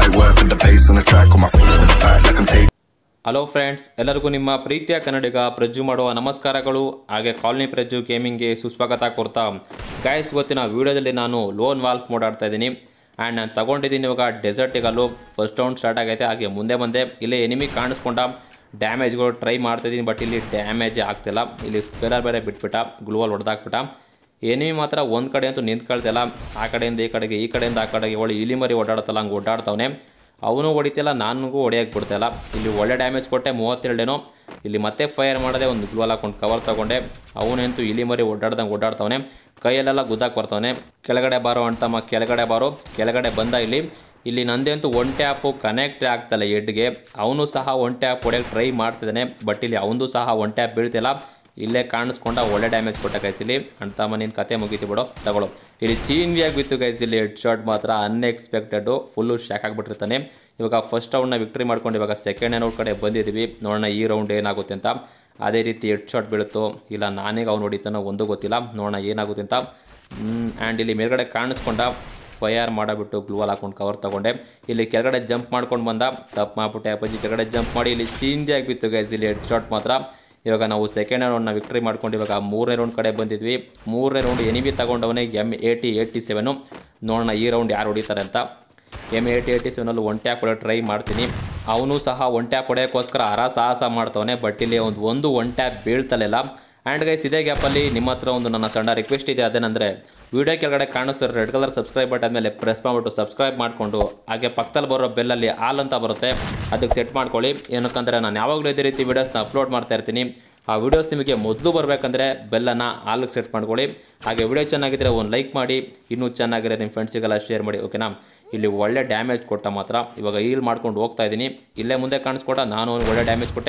like work with the bass on the track on my feet to the back like I'm taking. Hello friends ಎಲ್ಲರಿಗೂ ನಿಮ್ಮ ಪ್ರೀತಿಯ ಕನ್ನಡಿಗ ಪ್ರಜ್ಜು ಮಾಡುವ ನಮಸ್ಕಾರಗಳು ಹಾಗೆ colony ಪ್ರಜ್ಜು ಗೇಮಿಂಗ್ಗೆ ಸುಸ್ವಾಗತ ಕೊಡ್ತಾ ಗಾಯಸ್ ಇವತ್ತಿನ ವಿಡಿಯೋದಲ್ಲಿ ನಾನು ಲೋನ್ ವಾಲ್ಫ್ ಮೋಡ್ ಆಡ್ತಾ ಇದ್ದೀನಿ ಆ್ಯಂಡ್ ನಾನು ತಗೊಂಡಿದ್ದೀನಿ ಇವಾಗ desert eagle first round start ಆಗೈತೆ ಹಾಗೆ ಮುಂದೆ ಬಂದೆ ಇಲ್ಲಿ ಎನಿಮಿ ಕಾಣಿಸ್ಕೊಂಡ ಡ್ಯಾಮೇಜ್ಗಳು ಟ್ರೈ ಮಾಡ್ತಾಯಿದ್ದೀನಿ ಬಟ್ ಇಲ್ಲಿ ಡ್ಯಾಮೇಜೇ ಆಗ್ತಿಲ್ಲ ಇಲ್ಲಿ ಸ್ಪೇರರ್ ಬೇರೆ ಬಿಟ್ಬಿಟ್ಟ ಗ್ಲೂವಲ್ ಹೊಡೆದಾಕ್ಬಿಟ್ಟ ಎನಿಮಿ ಮಾತ್ರ ಒಂದು ಕಡೆ ಅಂತೂ ನಿಂತ್ಕೊಳ್ತಿಲ್ಲ ಆ ಕಡೆಯಿಂದ ಈ ಕಡೆಗೆ ಈ ಕಡೆಯಿಂದ ಆ ಕಡೆಗೆ ಒಳ್ಳೆ ಇಲಿ ಮರಿ ಓಡಾಡುತ್ತಲ್ಲ ಹಂಗೆ ಓಡಾಡ್ತಾವನೆ ಅವನು ಹೊಡಿತಿಲ್ಲ ನನಗೂ ಹೊಡೆಯೋಕ್ಕೆ ಬಿಡ್ತಾಯಿಲ್ಲ ಇಲ್ಲಿ ಒಳ್ಳೆ ಡ್ಯಾಮೇಜ್ ಕೊಟ್ಟೆ ಮೂವತ್ತೆರಡೇನೋ ಇಲ್ಲಿ ಮತ್ತೆ ಫೈರ್ ಮಾಡದೆ ಒಂದು ಗ್ಲೂವಲ್ ಹಾಕೊಂಡು ಕವರ್ ತೊಗೊಂಡೆ ಅವನಂತೂ ಇಲಿ ಮರಿ ಓಡಾಡ್ದಂಗೆ ಓಡಾಡ್ತಾವನೆ ಕೈಯಲ್ಲೆಲ್ಲ ಗುದ್ದಾಕ್ ಬರ್ತಾವನೆ ಕೆಳಗಡೆ ಬಾರೋ ಅಂತಮ್ಮ ಕೆಳಗಡೆ ಬಾರೋ ಕೆಳಗಡೆ ಬಂದ ಇಲ್ಲಿ ಇಲ್ಲಿ ನಂದೇಂತೂ ಒನ್ ಟ್ಯಾಪು ಕನೆಕ್ಟ್ ಆಗ್ತಲ್ಲ ಎಡ್ಗೆ ಅವನು ಸಹ ಒನ್ ಟ್ಯಾಪ್ ಹೊಡೆಯೋಕ್ಕೆ ಟ್ರೈ ಮಾಡ್ತಿದ್ದಾನೆ ಬಟ್ ಇಲ್ಲಿ ಅವನದು ಸಹ ಒನ್ ಟ್ಯಾಪ್ ಬೀಳ್ತಿಲ್ಲ ಇಲ್ಲೇ ಕಾಣಿಸ್ಕೊಂಡ ಒಳ್ಳೆ ಡ್ಯಾಮೇಜ್ ಕೊಟ್ಟ ಗೈಸಿಲಿ ಅಂತಮ್ಮ ನಿನ್ನ ಕತೆ ಮುಗೀತಿ ಬಿಡು ತಗೊಳ್ಳೋ ಇಲ್ಲಿ ಚೀನ್ವಿಯಾಗಿ ಬಿತ್ತು ಗೈಸಿಲಿ ಹೆಡ್ ಶಾಟ್ ಮಾತ್ರ ಅನ್ಎಕ್ಸ್ಪೆಕ್ಟೆಡು ಫುಲ್ಲು ಶಾಕ್ ಆಗಿಬಿಟ್ಟಿರ್ತಾನೆ ಇವಾಗ ಫಸ್ಟ್ ರೌಂಡ್ನ ವಿಕ್ಟ್ರಿ ಮಾಡ್ಕೊಂಡು ಇವಾಗ ಸೆಕೆಂಡ್ ರೌಂಡ್ ಕಡೆ ಬಂದಿದ್ದೀವಿ ನೋಡೋಣ ಈ ರೌಂಡ್ ಏನಾಗುತ್ತೆ ಅಂತ ಅದೇ ರೀತಿ ಹೆಡ್ ಶಾಟ್ ಬೀಳುತ್ತೋ ಇಲ್ಲ ನಾನೀಗ ಅವ್ನು ಹೊಡಿತಾನೋ ಒಂದು ಗೊತ್ತಿಲ್ಲ ನೋಡೋಣ ಏನಾಗುತ್ತೆ ಅಂತ ಆ್ಯಂಡ್ ಇಲ್ಲಿ ಮೇಲ್ಗಡೆ ಕಾಣಿಸ್ಕೊಂಡ ಫೈರ್ ಮಾಡಿಬಿಟ್ಟು ಗ್ಲೂವಲ್ ಹಾಕೊಂಡು ಕವರ್ ತೊಗೊಂಡೆ ಇಲ್ಲಿ ಕೆಳಗಡೆ ಜಂಪ್ ಮಾಡ್ಕೊಂಡು ಬಂದ ತಪ್ಪು ಮಾಡ್ಬಿಟ್ಟೆ ಅಪ್ಪಾಜಿ ಕೆಳಗಡೆ ಜಂಪ್ ಮಾಡಿ ಇಲ್ಲಿ ಚೀಂಜಿಯಾಗಿ ಬಿತ್ತು ಗೈಸ್ ಇಲ್ಲಿ ಹೆಡ್ ಶಾಟ್ ಮಾತ್ರ ಇವಾಗ ನಾವು ಸೆಕೆಂಡ್ ರೌಂಡ್ನ ವಿಕ್ಟ್ರಿ ಮಾಡ್ಕೊಂಡು ಇವಾಗ ಮೂರನೇ ರೌಂಡ್ ಕಡೆ ಬಂದಿದ್ವಿ ಮೂರನೇ ರೌಂಡ್ ಎನಿಮಿ ತಗೊಂಡವನೇ ಎಮ್ ಏಯ್ಟಿ ಏಯ್ಟಿ ಸೆವೆನು ನೋಡೋಣ ಈ ರೌಂಡ್ ಯಾರು ಹೊಡಿತಾರೆ ಅಂತ ಎಮ್ ಏಯ್ಟಿ ಏಯ್ಟಿ ಸೆವೆನಲ್ಲಿ ಒನ್ ಟ್ಯಾಪ್ ಹೊಡೆಯೋ ಟ್ರೈ ಮಾಡ್ತೀನಿ ಅವನು ಸಹ ಒನ್ ಟ್ಯಾಪ್ ಹೊಡೆಯೋಕ್ಕೋಸ್ಕರ ಅರ ಸಾಹಸ ಮಾಡ್ತವನೆ ಬಟ್ ಇಲ್ಲಿ ಒಂದು ಒಂದು ಒನ್ ಟ್ಯಾಪ್ ಬೀಳ್ತಲಿಲ್ಲ ಆ್ಯಂಡ್ ಗೈಸ್ ಇದೇ ಗ್ಯಾಪಲ್ಲಿ ನಿಮ್ಮ ಹತ್ರ ಒಂದು ನನ್ನ ಸಣ್ಣ ರಿಕ್ವೆಸ್ಟ್ ಇದೆ ಅದೇನೆಂದರೆ ವಿಡಿಯೋ ಕೆಳಗಡೆ ಕಾಣಿಸ್ತಾರೆ ರೆಡ್ ಕಲರ್ ಸಬ್ಸ್ಕ್ರೈಬ್ ಬಟನ್ ಮೇಲೆ ಪ್ರೆಸ್ ಮಾಡಿಬಿಟ್ಟು ಸಬ್ಸ್ಕ್ರೈಬ್ ಮಾಡಿಕೊಂಡು ಹಾಗೆ ಪಕ್ಕದಲ್ಲಿ ಬರೋ ಬೆಲ್ಲಲ್ಲಿ ಆಲ್ ಅಂತ ಬರುತ್ತೆ ಅದಕ್ಕೆ ಸೆಟ್ ಮಾಡ್ಕೊಳ್ಳಿ ಏನಕ್ಕಂದರೆ ನಾನು ಯಾವಾಗಲೂ ಇದೇ ರೀತಿ ವೀಡಿಯೋಸ್ನ ಅಪ್ಲೋಡ್ ಮಾಡ್ತಾ ಇರ್ತೀನಿ ಆ ವಿಡಿಯೋಸ್ ನಿಮಗೆ ಮೊದಲು ಬರಬೇಕಂದ್ರೆ ಬೆಲ್ಲನ್ನು ಆಲ್ಗೆ ಸೆಟ್ ಮಾಡ್ಕೊಳ್ಳಿ ಹಾಗೆ ವಿಡಿಯೋ ಚೆನ್ನಾಗಿದ್ದರೆ ಒಂದು ಲೈಕ್ ಮಾಡಿ ಇನ್ನೂ ಚೆನ್ನಾಗಿರೋ ನಿಮ್ಮ ಫ್ರೆಂಡ್ಸಿಗೆಲ್ಲ ಶೇರ್ ಮಾಡಿ ಓಕೆನಾ ಇಲ್ಲಿ ಒಳ್ಳೆ ಡ್ಯಾಮೇಜ್ ಕೊಟ್ಟ ಮಾತ್ರ ಇವಾಗ ಈಲ್ ಮಾಡ್ಕೊಂಡು ಹೋಗ್ತಾ ಇದ್ದೀನಿ ಇಲ್ಲೇ ಮುಂದೆ ಕಾಣಿಸ್ಕೊಟ್ಟ ನಾನು ಅವ್ನಿಗೆ ಒಳ್ಳೆ ಡ್ಯಾಮೇಜ್ ಕೊಟ್ಟೆ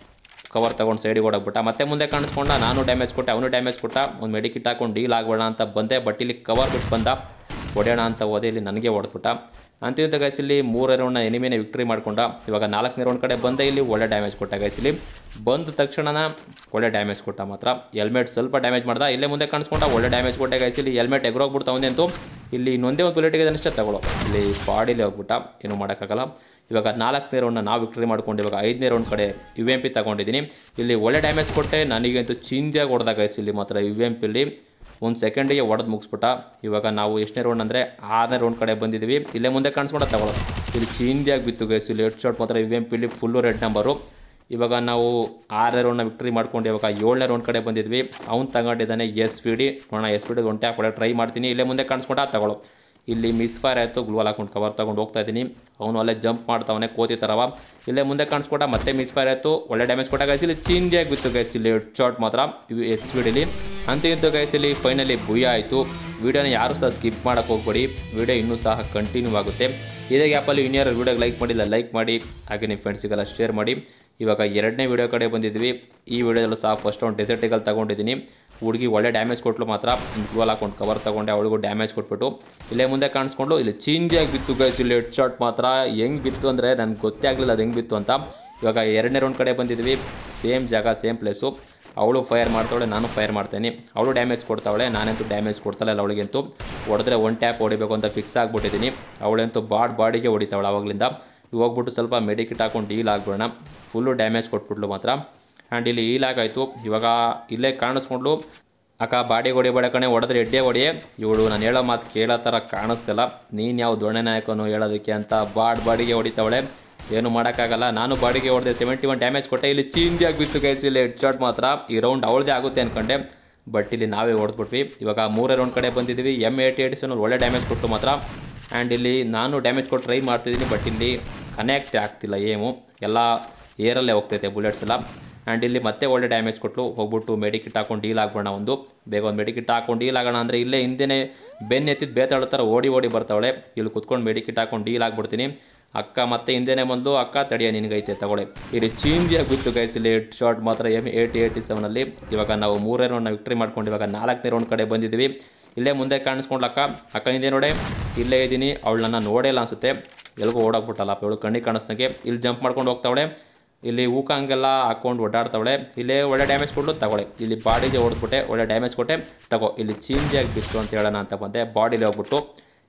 ಕವರ್ ತೊಗೊಂಡು ಸೈಡಿಗೆ ಓಡೋಗ್ಬಿಟ್ಟ ಮತ್ತೆ ಮುಂದೆ ಕಾಣಿಸ್ಕೊಂಡ ನಾನು ಡ್ಯಾಮೇಜ್ ಕೊಟ್ಟೆ ಅವನು ಡ್ಯಾಮೇಜ್ ಕೊಟ್ಟ ಒಂದು ಮೆಡಿಕಿಟ್ ಹಾಕೊಂಡು ಡೀಲ್ ಆಗಬೇಡ ಅಂತ ಬಂದೆ ಬಟ್ ಇಲ್ಲಿ ಕವರ್ ಬಿಟ್ಟು ಬಂದ ಹೊಡೆಯೋಣ ಅಂತ ಹೋದೆ ಇಲ್ಲಿ ನನಗೆ ಹೊಡೆದ್ಬಿಟ್ಟ ಅಂತಿಂತ ಗೈಸ್ ಇಲ್ಲಿ ಮೂರನೇ ರೌಂಡ್ನ ಎನಿಮಿನೇ ವಿಕ್ಟ್ರಿ ಮಾಡ್ಕೊಂಡ ಇವಾಗ ನಾಲ್ಕನೇ ರೌಂಡ್ ಕಡೆ ಬಂದೆ ಇಲ್ಲಿ ಒಳ್ಳೆ ಡ್ಯಾಮೇಜ್ ಕೊಟ್ಟ ಗೈಸ್ ಇಲ್ಲಿ ಬಂದ ತಕ್ಷಣ ಒಳ್ಳೆ ಡ್ಯಾಮೇಜ್ ಕೊಟ್ಟ ಮಾತ್ರ ಹೆಲ್ಮೆಟ್ ಸ್ವಲ್ಪ ಡ್ಯಾಮೇಜ್ ಮಾಡ್ದ ಇಲ್ಲೇ ಮುಂದೆ ಕಾಣಿಸ್ಕೊಂಡ ಒಳ್ಳೆ ಡ್ಯಾಮೇಜ್ ಕೊಟ್ಟೆ ಗೈಸ್ ಇಲ್ಲಿ ಹೆಲ್ಮೆಟ್ ಎಗ್ರೋಗ್ಬಿಡ್ತಾ ಅವನಂತೂ ಇಲ್ಲಿ ಇನ್ನೊಂದೇ ಒಂದು ಬುಲೆಟಿಗೆ ಅಷ್ಟೇ ತಗೊಳ್ಳೋ ಇಲ್ಲಿ ಬಾಡಿಲಿ ಹೋಗ್ಬಿಟ್ಟ ಏನೂ ಮಾಡೋಕ್ಕಾಗಲ್ಲ ಇವಾಗ ನಾಲ್ಕನೇ ರೌಂಡ್ನ ನಾವು ವಿಕ್ಟ್ರಿ ಮಾಡ್ಕೊಂಡು ಇವಾಗ ಐದನೇ ರೌಂಡ್ ಕಡೆ ಯು ಎಮ್ ಪಿ ತಗೊಂಡಿದ್ದೀನಿ ಇಲ್ಲಿ ಒಳ್ಳೆ ಡ್ಯಾಮೇಜ್ ಕೊಟ್ಟೆ ನನಗಂತೂ ಚಿಂದಿಯಾಗಿ ಹೊಡೆದಾಗ ಗೈಸ್ ಇಲ್ಲಿ ಮಾತ್ರ ಯು ಎಮ್ ಪಿಲಿ ಒಂದು ಸೆಕೆಂಡಿಗೆ ಹೊಡೆದು ಮುಗಿಸ್ಬಿಟ್ಟ ಇವಾಗ ನಾವು ಎಷ್ಟನೇ ರೌಂಡ್ ಅಂದರೆ ಆರನೇ ರೌಂಡ್ ಕಡೆ ಬಂದಿದ್ದೀವಿ ಇಲ್ಲೇ ಮುಂದೆ ಕಾಣಿಸ್ಕೊಂಡ ತಗೊಳ್ಳೋ ಇಲ್ಲಿ ಚೀಂದಿಯಾಗಿ ಬಿತ್ತು ಗೈಸ್ ಇಲ್ಲಿ ಹೆಡ್ ಶಾಟ್ ಮಾತ್ರ ಯು ಎಮ್ ಪಿಲಿ ಫುಲ್ಲು ರೆಡ್ ನಂಬರು ಇವಾಗ ನಾವು ಆರನೇ ರೌಂಡ್ನ ವಿಕ್ಟ್ರಿ ಮಾಡ್ಕೊಂಡು ಇವಾಗ ಏಳನೇ ರೌಂಡ್ ಕಡೆ ಬಂದಿದ್ವಿ ಅವ್ನು ತಗೊಂಡಿದ್ದಾನೆ ಎಸ್ ಪಿ ಡಿ ನೋಡೋಣ ಎಸ್ ಪಿ ಡಿ ಒಂಟೆ ಹಾಕೊಡೋ ಟ್ರೈ ಮಾಡ್ತೀನಿ ಇಲ್ಲೇ ಮುಂದೆ ಕಾಣಿಸ್ಕೊಂಡ ತಗೊಳ್ಳೋ ಇಲ್ಲಿ ಮಿಸ್ ಫೈರ್ ಆಯಿತು ಗ್ಲೂವಲ್ ಹಾಕೊಂಡು ಕವರ್ ತೊಗೊಂಡು ಹೋಗ್ತಾ ಇದ್ದೀನಿ ಅವನು ಅಲ್ಲೇ ಜಂಪ್ ಮಾಡ್ತಾವನೆ ಕೋತಿ ಥರವ ಇಲ್ಲೇ ಮುಂದೆ ಕಾಣಿಸ್ಕೊಟ್ಟ ಮತ್ತೆ ಮಿಸ್ ಫೈರ್ ಆಯಿತು ಒಳ್ಳೆ ಡ್ಯಾಮೇಜ್ ಕೊಟ್ಟ ಗೈಸ್ ಇಲ್ಲಿ ಚೇಂಜಿಯಾಗಿ ಬಿತ್ತು ಗೈಸ್ ಇಲ್ಲಿ ಹೆಡ್ ಶಾಟ್ ಮಾತ್ರ ಇವು ಎಸ್ ವಿಡಿಲಿ ಅಂತೂ ಇಂತೂ ಗೈಸ್ ಇಲ್ಲಿ ಫೈನಲಿ ಭುಯ ಆಯಿತು ವೀಡಿಯೋನ ಯಾರು ಸಹ ಸ್ಕಿಪ್ ಮಾಡೋಕ್ಕೆ ಹೋಗ್ಬೇಡಿ ವೀಡಿಯೋ ಇನ್ನೂ ಸಹ ಕಂಟಿನ್ಯೂ ಆಗುತ್ತೆ ಇದೇ ಗ್ಯಾಪಲ್ಲಿ ಇನ್ಯಾರು ವೀಡಿಯೋಗೆ ಲೈಕ್ ಮಾಡಿಲ್ಲ ಲೈಕ್ ಮಾಡಿ ಹಾಗೆ ನಿಮ್ಮ ಫ್ರೆಂಡ್ಸಿಗೆಲ್ಲ ಶೇರ್ ಮಾಡಿ ಇವಾಗ ಎರಡನೇ ವೀಡಿಯೋ ಕಡೆ ಬಂದಿದ್ವಿ ಈ ವಿಡಿಯೋದಲ್ಲೂ ಸಹ ಫಸ್ಟ್ ಒಂದು ಡೆಸರ್ಟಿಗಲ್ ತೊಗೊಂಡಿದ್ದೀನಿ ಹುಡುಗಿ ಒಳ್ಳೆ ಡ್ಯಾಮೇಜ್ ಕೊಟ್ಟಲು ಮಾತ್ರ ಗ್ಲೂವಲ್ ಹಾಕೊಂಡು ಕವರ್ ತೊಗೊಂಡೆ ಅವಳಿಗೂ ಡ್ಯಾಮೇಜ್ ಕೊಟ್ಬಿಟ್ಟು ಇಲ್ಲೇ ಮುಂದೆ ಕಾಣಿಸ್ಕೊಂಡು ಇಲ್ಲಿ ಚೇಂಜಿಯಾಗಿ ಬಿತ್ತು ಗೈಸ್ ಇಲ್ಲಿ ಹೆಡ್ ಶಾಟ್ ಮಾತ್ರ ಹೆಂಗೆ ಬಿತ್ತು ಅಂದರೆ ನನಗೆ ಗೊತ್ತೇ ಆಗಲಿಲ್ಲ ಅದು ಹೆಂಗೆ ಬಿತ್ತು ಅಂತ ಇವಾಗ ಎರಡನೇ ರೌಂಡ್ ಕಡೆ ಬಂದಿದ್ವಿ ಸೇಮ್ ಜಾಗ ಸೇಮ್ ಪ್ಲೇಸು ಅವಳು ಫೈರ್ ಮಾಡ್ತಾವಳೆ ನಾನು ಫೈರ್ ಮಾಡ್ತೇನೆ ಅವಳು ಡ್ಯಾಮೇಜ್ ಕೊಡ್ತಾವಳೆ ನಾನಂತೂ ಡ್ಯಾಮೇಜ್ ಕೊಡ್ತಾಳೆ ಇಲ್ಲ ಅವಳಿಗಂತೂ ಹೊಡೆದ್ರೆ ಒನ್ ಟ್ಯಾಪ್ ಹೊಡಿಬೇಕು ಅಂತ ಫಿಕ್ಸ್ ಆಗಿಬಿಟ್ಟಿದ್ದೀನಿ ಅವಳಂತೂ ಬಾಡ್ ಬಾಡಿಗೆ ಹೊಡಿತಾವಳೆ ಆವಾಗಲಿಂದ ಹೋಗ್ಬಿಟ್ಟು ಸ್ವಲ್ಪ ಮೆಡಿಕಿಟ್ ಹಾಕೊಂಡು ಡೀಲ್ ಆಗ್ಬಿಡೋಣ ಫುಲ್ಲು ಡ್ಯಾಮೇಜ್ ಕೊಟ್ಬಿಟ್ಲು ಮಾತ್ರ ಆ್ಯಂಡ್ ಇಲ್ಲಿ ಈಲ್ ಆಗಾಯಿತು ಇವಾಗ ಇಲ್ಲೇ ಕಾಣಿಸ್ಕೊಂಡು ಅಕ್ಕ ಬಾಡಿ ಹೊಡಿಬೇಡ ಕಣೆ ಹೊಡೆದ್ರೆ ಎಡ್ಡೆ ಹೊಡಿಯೇ ಇವಳು ನಾನು ಹೇಳೋ ಮಾತು ಕೇಳೋ ಥರ ಕಾಣಿಸ್ತಿಲ್ಲ ನೀನು ಯಾವ ದೊಣ್ಣೆ ನಾಯಕನು ಹೇಳೋದಕ್ಕೆ ಅಂತ ಬಾಡ್ ಬಾಡಿಗೆ ಹೊಡಿತಾವಳೆ ಏನು ಮಾಡೋಕ್ಕಾಗಲ್ಲ ನಾನು ಬಾಡಿಗೆ ಹೊಡೆದೆ ಸೆವೆಂಟಿ ಒನ್ ಡ್ಯಾಮೇಜ್ ಕೊಟ್ಟೆ ಇಲ್ಲಿ ಚೀಂಜಿಯಾಗಿ ಬಿತ್ತು ಗೈಸ್ ಇಲ್ಲಿ ಹೆಡ್ ಶಾಟ್ ಮಾತ್ರ ಈ ರೌಂಡ್ ಅವಳದೇ ಆಗುತ್ತೆ ಅಂದ್ಕೊಂಡೆ ಬಟ್ ಇಲ್ಲಿ ನಾವೇ ಹೊಡೆದ್ಬಿಟ್ವಿ ಇವಾಗ ಮೂರೇ ರೌಂಡ್ ಕಡೆ ಬಂದಿದ್ದೀವಿ ಎಮ್ ಏಯ್ಟಿ ಏಯ್ಟಿ ಸೆವೆನ್ ಒಳ್ಳೆ ಡ್ಯಾಮೇಜ್ ಕೊಟ್ಟು ಮಾತ್ರ ಆ್ಯಂಡ್ ಇಲ್ಲಿ ನಾನು ಡ್ಯಾಮೇಜ್ ಕೊಟ್ಟು ಟ್ರೈ ಮಾಡ್ತಿದ್ದೀನಿ ಬಟ್ ಇಲ್ಲಿ ಕನೆಕ್ಟ್ ಆಗ್ತಿಲ್ಲ ಏಮು ಎಲ್ಲ ಏರಲ್ಲೇ ಹೋಗ್ತೈತೆ ಬುಲೆಟ್ಸ್ ಎಲ್ಲ ಆ್ಯಂಡ್ ಇಲ್ಲಿ ಮತ್ತೆ ಒಳ್ಳೆ ಡ್ಯಾಮೇಜ್ ಕೊಟ್ಟಲು ಹೋಗ್ಬಿಟ್ಟು ಮೆಡಿಕಿಟ್ ಹಾಕೊಂಡು ಡೀಲ್ ಆಗೋಣ ಒಂದು ಬೇಗ ಒಂದು ಮೆಡಿಕಿಟ್ ಹಾಕೊಂಡು ಡೀಲ್ ಆಗೋಣ ಅಂದರೆ ಇಲ್ಲೇ ಹಿಂದೆನೇ ಬೆನ್ನು ಎತ್ತಿದ್ದು ಬೇತಾಳೋ ಥರ ಓಡಿ ಓಡಿ ಬರ್ತಾವಳೆ ಇಲ್ಲಿ ಕುತ್ಕೊಂಡು ಮೆಡಿಕಿಟ್ ಹಾಕೊಂಡು ಡೀಲ್ ಆಗ್ಬಿಡ್ತೀನಿ ಅಕ್ಕ ಮತ್ತೆ ಹಿಂದೆನೇ ಬಂದು ಅಕ್ಕ ತಡಿಯ ನಿನಗೈತೆ ತಗೊಳ್ಳಿ ಇಲ್ಲಿ ಚೀಂಜಿಯಾಗಿ ಬಿತ್ತು ಗೈಸ್ ಇಲ್ಲಿ ಹೆಡ್ ಶಾಟ್ ಮಾತ್ರ ಎಮ್ ಏಯ್ಟಿ ಏಯ್ಟಿ ಸೆವೆನಲ್ಲಿ ಇವಾಗ ನಾವು ಮೂರನೇ ರೌಂಡ್ನ ವಿಕ್ಟ್ರಿ ಮಾಡ್ಕೊಂಡು ಇವಾಗ ನಾಲ್ಕನೇ ರೌಂಡ್ ಕಡೆ ಬಂದಿದ್ದೀವಿ ಇಲ್ಲೇ ಮುಂದೆ ಕಾಣಿಸ್ಕೊಂಡು ಅಕ್ಕ ಅಕ್ಕ ಹಿಂದೆ ನೋಡೆ ಇಲ್ಲೇ ಇದ್ದೀನಿ ಅವಳು ನನ್ನ ನೋಡೇ ಇಲ್ಲ ಅನಿಸುತ್ತೆ ಎಲ್ಗೂ ಓಡೋಗ್ಬಿಟ್ಟಲ್ಲ ಅವಳು ಕಣ್ಣಿಗೆ ಕಾಣಿಸ್ದಂಗೆ ಇಲ್ಲಿ ಜಂಪ್ ಮಾಡ್ಕೊಂಡು ಹೋಗ್ತಾವಳೆ ಇಲ್ಲಿ ಹೂಕ ಹಂಗೆಲ್ಲ ಹಾಕೊಂಡು ಓಡಾಡ್ತಾವಳೆ ಇಲ್ಲೇ ಒಳ್ಳೆ ಡ್ಯಾಮೇಜ್ ಕೊಟ್ಟು ತಗೊಳ್ಳಿ ಇಲ್ಲಿ ಬಾಡಿಗೆ ಹೊಡೆದ್ಬಿಟ್ಟೆ ಒಳ್ಳೆ ಡ್ಯಾಮೇಜ್ ಕೊಟ್ಟೆ ತಗೋ ಇಲ್ಲಿ ಚೇಂಜಾಗಿ ಬಿತ್ತು ಅಂತ ಹೇಳೋಣ ಅಂತ ಬಂದೆ ಬಾಡಿಲಿ ಹೋಗ್ಬಿಟ್ಟು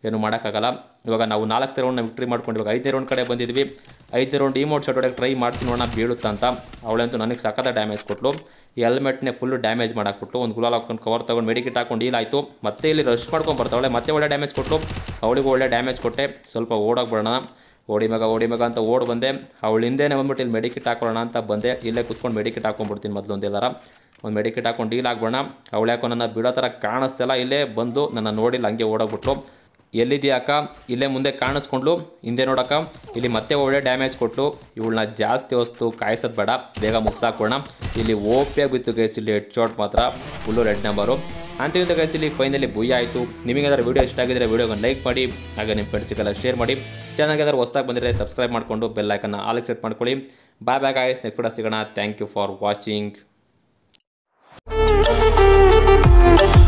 ಏನು ಮಾಡೋಕ್ಕಾಗಲ್ಲ ಇವಾಗ ನಾವು ನಾಲ್ಕು ರೌಂಡ್ನ ವಿಕ್ಟ್ರಿ ಮಾಡ್ಕೊಂಡು ಇವಾಗ ಐದನೇ ರೌಂಡ್ ಕಡೆ ಬಂದಿದ್ವಿ ಐದನೇ ರೌಂಡ್ ಈ ಮೋಡ್ ಶಾಟ್ ಹೊಡೆಯೋಕೆ ಟ್ರೈ ಮಾಡ್ತೀನಿ ನೋಡೋಣ ಬೀಳುತ್ತಾ ಅಂತ ಅವಳಂತೂ ನನಗೆ ಸಖತ್ತ ಡ್ಯಾಮೇಜ್ ಕೊಟ್ಲು ಈ ಹೆಲ್ಮೆಟ್ನೇ ಫುಲ್ಲು ಡ್ಯಾಮೇಜ್ ಮಾಡಾಕ್ಬಿಟ್ಲು ಒಂದು ಗುಲಾಲ್ ಹಾಕೊಂಡು ಕವರ್ ತೊಗೊಂಡು ಮೆಡಿಕಿಟ್ ಹಾಕೊಂಡು ಡೀಲ್ ಆಯಿತು ಮತ್ತೆ ಇಲ್ಲಿ ರಶ್ ಮಾಡ್ಕೊಂಡು ಬರ್ತಾವಳೆ ಮತ್ತೆ ಒಳ್ಳೆ ಡ್ಯಾಮೇಜ್ ಕೊಟ್ಟಲು ಅವಳಿಗೂ ಒಳ್ಳೆ ಡ್ಯಾಮೇಜ್ ಕೊಟ್ಟೆ ಸ್ವಲ್ಪ ಓಡೋಗ್ಬಿಡೋಣ ಓಡಿ ಮಗ ಓಡಿ ಮಗ ಅಂತ ಓಡ್ ಬಂದೆ ಅವಳು ಹಿಂದೆನೇ ಬಂದ್ಬಿಟ್ಟು ಇಲ್ಲಿ ಮೆಡಿಕಿಟ್ ಹಾಕೊಳ್ಳೋಣ ಅಂತ ಬಂದೆ ಇಲ್ಲೇ ಕುತ್ಕೊಂಡು ಮೆಡಿಕಿಟ್ ಹಾಕೊಂಡ್ಬಿಡ್ತೀನಿ ಮೊದಲು ಒಂದೆಲ್ಲರ ಒಂದು ಮೆಡಿಕಿಟ್ ಹಾಕೊಂಡು ಡೀಲ್ ಆಗ್ಬೋಣ ಅವಳು ಯಾಕೋ ನನ್ನ ಬಿಡೋ ಥರ ಕಾಣಿಸ್ತಿಲ್ಲ ಇಲ್ಲೇ ಬಂದು ನನ್ನ ನೋಡಿಲ್ಲ ಹಂಗೆ ಓಡೋಗ್ಬಿಟ್ಲು ಎಲ್ಲಿದೆಯಾ ಅಕ್ಕ ಇಲ್ಲೇ ಮುಂದೆ ಕಾಣಿಸ್ಕೊಂಡ್ಲು ಹಿಂದೆ ನೋಡಕ್ಕ ಇಲ್ಲಿ ಮತ್ತೆ ಒಳ್ಳೆ ಡ್ಯಾಮೇಜ್ ಕೊಟ್ಟು ಇವಳನ್ನ ಜಾಸ್ತಿ ವಸ್ತು ಕಾಯಿಸೋದು ಬೇಡ ಬೇಗ ಮುಗ್ಸಾಕೋಣ ಇಲ್ಲಿ ಓಪಿಯಾಗಿ ಬಿತ್ತು ಗೈಸ್ ಇಲ್ಲಿ ಹೆಡ್ ಶಾಟ್ ಮಾತ್ರ ಫುಲ್ಲು ರೆಡ್ ನಂಬರು ಅಂತಿಂತ ಗೈಸ್ ಇಲ್ಲಿ ಫೈನಲಿ ಬುಯ್ಯ ಆಯಿತು ನಿಮಗೇನಾದ್ರು ವೀಡಿಯೋ ಇಷ್ಟ ಆಗಿದ್ರೆ ವೀಡಿಯೋಗೆ ಲೈಕ್ ಮಾಡಿ ಹಾಗೆ ನಿಮ್ಮ ಫ್ರೆಂಡ್ಸಿಗೆಲ್ಲ ಶೇರ್ ಮಾಡಿ ಚಾನಲ್ಗೆ ಏನಾದ್ರು ಹೊಸ್ದಾಗಿ ಬಂದರೆ ಸಬ್ಸ್ಕ್ರೈಬ್ ಮಾಡಿಕೊಂಡು ಬೆಲ್ ಐಕನ್ನ ಆಲ್ ಸೆಟ್ ಮಾಡ್ಕೊಳ್ಳಿ bye bye guys next video ಸಿಗೋಣ ಥ್ಯಾಂಕ್ ಯು ಫಾರ್ ವಾಚಿಂಗ್